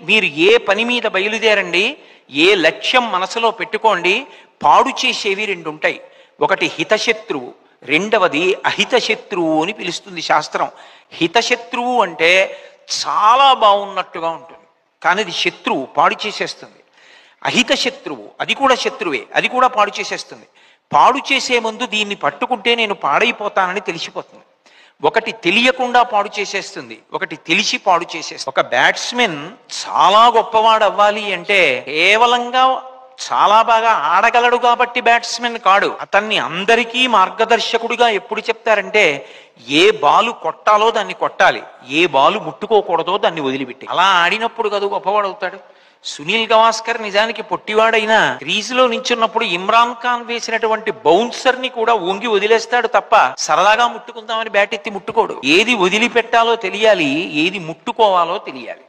మీరు ఏ పని మీద బయలుదేరండి ఏ లక్ష్యం మనసులో పెట్టుకోండి పాడు చేసేవి రెండు ఉంటాయి ఒకటి హితశత్రువు రెండవది అహితశత్రువు అని పిలుస్తుంది శాస్త్రం హితశత్రువు అంటే చాలా బాగున్నట్టుగా ఉంటుంది కానీ అది శత్రువు పాడు చేసేస్తుంది అహిత శత్రువు అది కూడా శత్రువే అది కూడా పాడు చేసేస్తుంది పాడు చేసే ముందు దీన్ని పట్టుకుంటే నేను పాడైపోతానని తెలిసిపోతుంది ఒకటి తెలియకుండా పాడు చేసేస్తుంది ఒకటి తెలిసి పాడు చేసేస్తుంది ఒక బ్యాట్స్మెన్ చాలా గొప్పవాడు అవ్వాలి అంటే కేవలంగా చాలా బాగా ఆడగలడు కాబట్టి బ్యాట్స్మెన్ కాడు అతన్ని అందరికీ మార్గదర్శకుడిగా ఎప్పుడు చెప్తారంటే ఏ బాలు కొట్టాలో దాన్ని కొట్టాలి ఏ బాలు ముట్టుకోకూడదో దాన్ని వదిలిపెట్టి అలా ఆడినప్పుడు కదా గొప్పవాడు అవుతాడు సునీల్ గవాస్కర్ నిజానికి పొట్టివాడైనా క్రీజులో నించున్నప్పుడు ఇమ్రాన్ ఖాన్ వేసినటువంటి బౌన్సర్ ని కూడా వంగి వదిలేస్తాడు తప్ప సరదాగా ముట్టుకుందామని బ్యాట్ ఎత్తి ముట్టుకోడు ఏది వదిలిపెట్టాలో తెలియాలి ఏది ముట్టుకోవాలో తెలియాలి